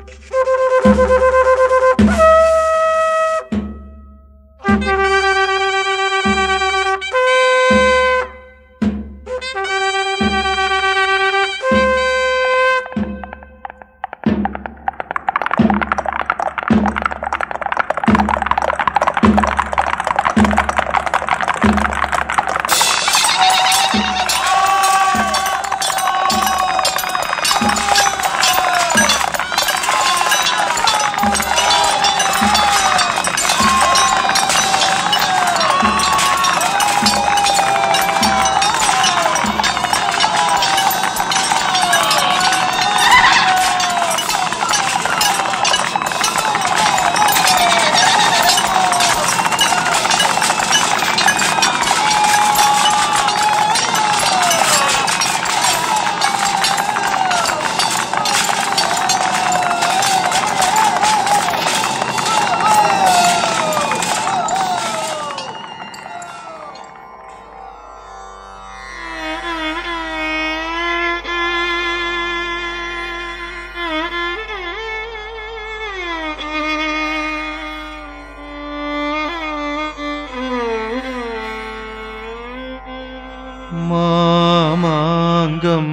മാമാങ്കം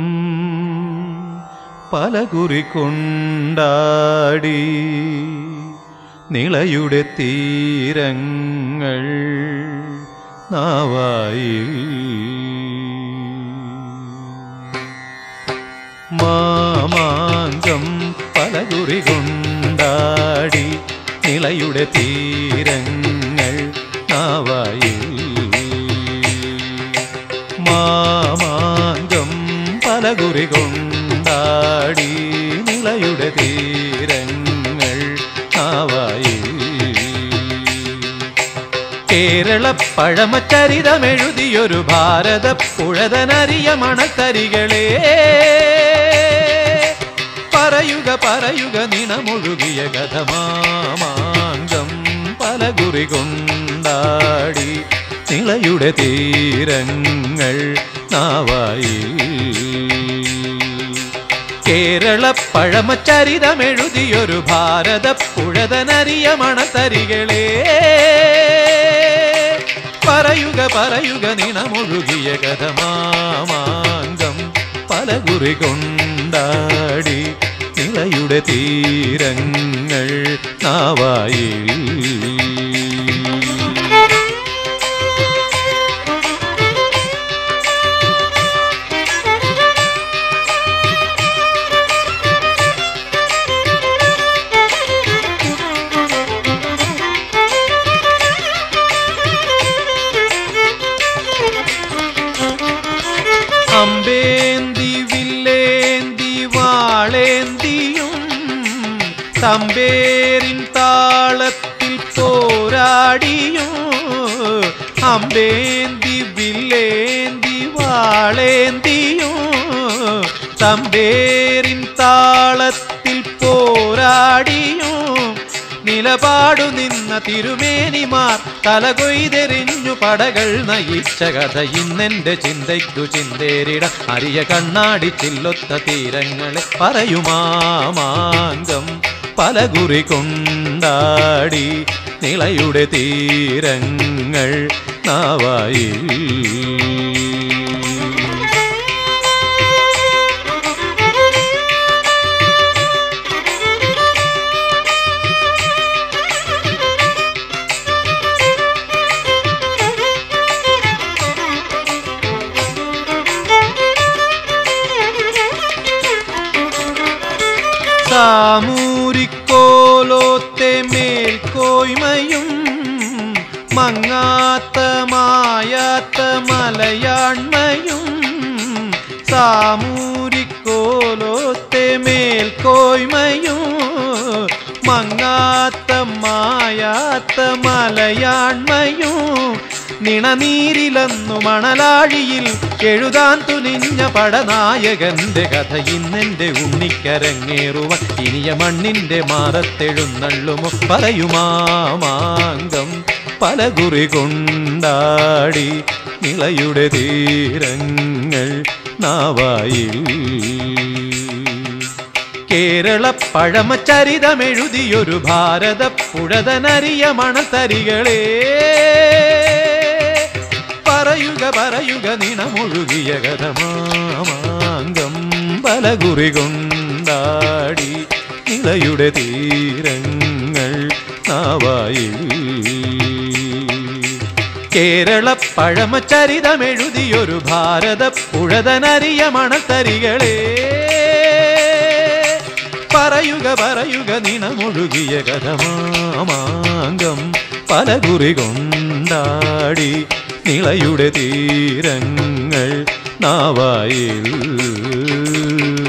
പലകുറി കൊണ്ടാടി നിളയുടെ തീരങ്ങൾ നാവായി മാമാങ്കം പലകുറി കൊണ്ടാടി നിളയുടെ തീരങ്ങൾ നാവായി മാമാങ്കം പലകുറി കൊണ്ടാടി നിളയുടെ തീരങ്ങൾ നാവായി കേരള പഴമചരിതമെഴുതിയൊരു ഭാരത പുഴതനറിയ മണത്തരികളെ പറയുക പറയുക നിണമൊഴുകിയ കഥമാമാങ്കം പലകുറി കൊണ്ടാടി നിളയുടെ തീരങ്ങൾ നാവായി കേരള പഴമചരിതമെഴുതിയൊരു ഭാരത പുഴതനറിയ മണത്തരികളെ പറയുക പറയുക നിണമൊഴുകിയ കഥമാമാങ്കം പലകുറി കൊണ്ടാടി നിളയുടെ തീരങ്ങൾ നാവായി അമ്പേന്തി വില്ലേന്തി വാളേന്തിയും തമ്പേരിൻ താളത്തിൽ പോരാടിയും അമ്പേന്തി വില്ലേന്തി വാളേന്തിയും തമ്പേരിൻ താളത്തിൽ പോരാടിയും നിലപാടു നിന്ന തിരുമേനിമാർ തലകൊയ്തെറിഞ്ഞു പടകൾ നയിച്ച കഥ ഇന്നെന്റെ ചിന്തയ്ക്കു ചിന്തേരിട അരിയ കണ്ണാടി ചില്ലൊത്ത തീരങ്ങളെ പറയുമാമാങ്കം പലകുറി കൊണ്ടാടി നിളയുടെ തീരങ്ങൾ നാവായി സാമൂരിക്കോലോത്തെ മേൽക്കോയ്മയും മങ്ങാത്ത മായാത്ത മലയാൺമയും സാമൂരിക്കോലോത്തെ മേൽക്കോയ്മയും മങ്ങാത്ത മായാത്ത മലയാൺമയും നിണനീരിലന്നു മണലാഴിയിൽ എഴുതാൻ തുനിഞ്ഞ പടനായകന്റെ കഥ ഇന്നെന്റെ ഉണ്ണിക്കരങ്ങേറുവൻ ഇനിയ മണ്ണിന്റെ മാറത്തെഴുന്നള്ളുമോ പറയുമാമാങ്കം പലകുറി കൊണ്ടാടി നിളയുടെ തീരങ്ങൾ നാവായി കേരള പഴമചരിതമെഴുതിയൊരു ഭാരത പുഴതനറിയ മണത്തരികളെ പറയുക പറയുക നിണമൊഴുകിയ കഥമാമാങ്കം പലകുറി കൊണ്ടാടി നിളയുടെ തീരങ്ങൾ നാവായിൽ കേരള പഴമചരിതമെഴുതിയൊരു ഭാരത പുഴതനറിയ മണത്തരികളെ പറയുക പറയുക നിണമൊഴുകിയ കഥമാമാങ്കം പലകുറി കൊണ്ടാടി നിളയുടെ തീരങ്ങൾ നാവായിൽ